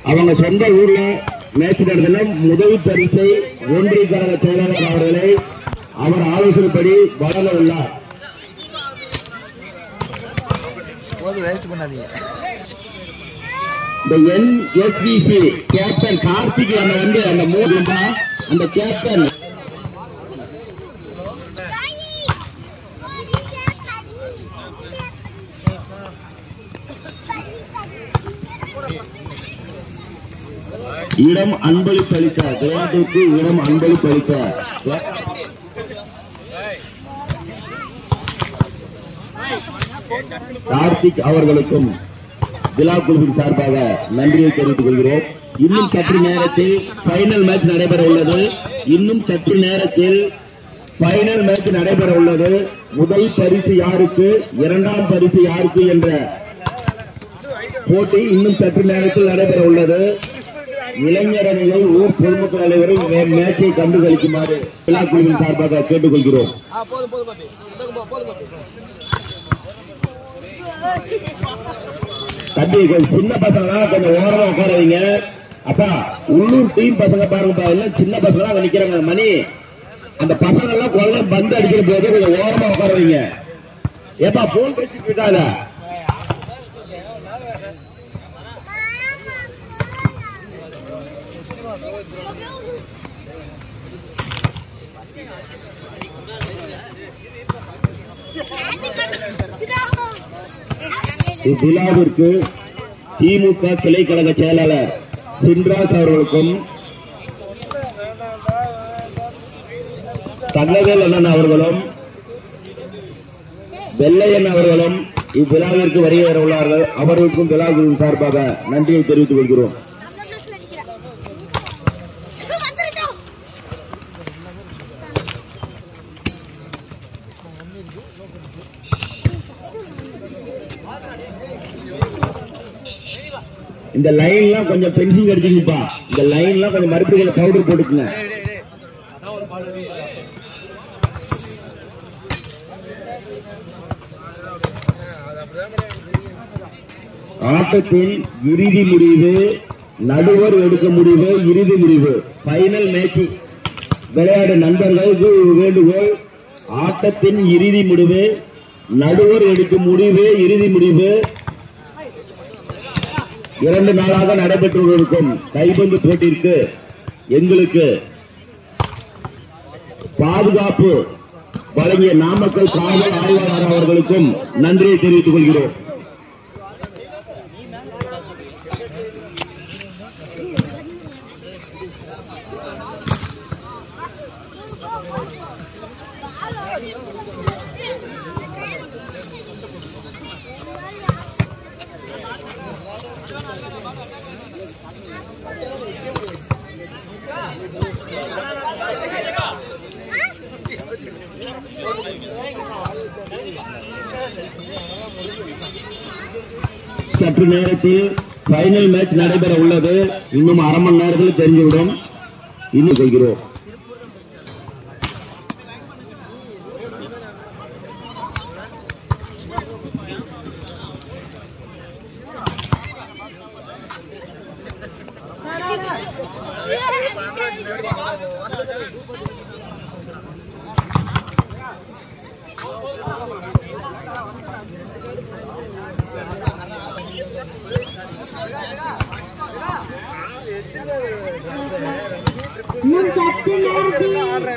அவங்க சொந்த ஊர்ல மேட்ச் நடத்தின முதல் பரிசை ஒன்றிய கழக செயலாளர் அவர்களை அவர் ஆலோசனைப்படி வழங்க உள்ளார் போதும் வேஸ்ட் பண்ணாதீங்க இந்த என்எஸ்பிசி கேப்டன் கார்த்திக் அண்ணன் வந்து அந்த மூணு அந்த கேப்டன் இடம் அன்பளிப்பளித்த விளையாட்டுக்கு இடம் அன்பளிப்பளித்த கார்த்திக் அவர்களுக்கும் விழா குழுவின் சார்பாக நன்றியை தெரிவித்துக் கொள்கிறோம் இன்னும் சற்று நேரத்தில் ஃபைனல் மேட்ச் நடைபெற உள்ளது இன்னும் சற்று நேரத்தில் ஃபைனல் மேட்ச் நடைபெற உள்ளது முதல் பரிசு யாருக்கு இரண்டாம் பரிசு யாருக்கு என்ற போட்டி இன்னும் சற்று நேரத்தில் நடைபெற உள்ளது இளைஞர் அணிகள் ஊர் பொதுமக்கள் அனைவரும் மே- மேட்சை கண்டு கழிக்குமாறு விழா குழுவின் சார்பாக கேட்டுக்கொள்கிறோம் ஆ போதும் போதும் பாப்பி இந்தாங்க போ, போதும் பாப்பி தம்பி கொஞ்சம் சின்ன பசங்க கொஞ்சம் ஓரமா உட்கார வைங்க அப்பா உள்ளூர் டீம் பசங்க பாருங்கப்பா எல்லாம் சின்ன பசங்க அங்க நிக்கிறாங்க மணி அந்த பசங்க எல்லாம் கொள்ள பந்து அடிக்கிற போது கொஞ்சம் ஓரமா உட்கார வைங்க ஏப்பா போன் பேசிட்டு இருக்காத இவ்விழாவிற்கு திமுக கிளை கழக செயலாளர் சின்ராஜ் அவர்களுக்கும் தங்கவேல் அண்ணன் அவர்களும் வெள்ளையன் அவர்களும் இவ்விழாவிற்கு வருகை வர உள்ளார்கள் அவர்களுக்கும் விழாக்குழுவின் சார்பாக நன்றியை தெரிவித்துக் கொள்கிறோம் இந்த லைன்லாம் கொஞ்சம் பென்சிங் அடிச்சுங்கப்பா இந்த லைன்லாம் கொஞ்சம் மறுபடியும் பவுடர் போட்டுக்குங்க ஆட்டத்தின் இறுதி முடிவு நடுவர் எடுக்க முடிவு இறுதி முடிவு ஃபைனல் மேட்ச் விளையாடு நண்பர்களுக்கு ஒரு வேண்டுகோள் ஆட்டத்தின் இறுதி முடிவு நடுவர் எடுக்கும் முடிவு இறுதி முடிவு இரண்டு நாளாக நடைபெற்று இருக்கும் கைப்பந்து போட்டிற்கு எங்களுக்கு பாதுகாப்பு வழங்கிய நாமக்கல் காவல் ஆய்வாளர் அவர்களுக்கும் நன்றியை தெரிவித்துக் கொள்கிறோம் சற்று நேரத்தில் ஃபைனல் மேட்ச் நடைபெற உள்ளது இன்னும் அரை மணி நேரத்தில் தெரிந்துவிடும் இன்னும் சொல்கிறோம் இன்னும் சற்று நேரத்தில்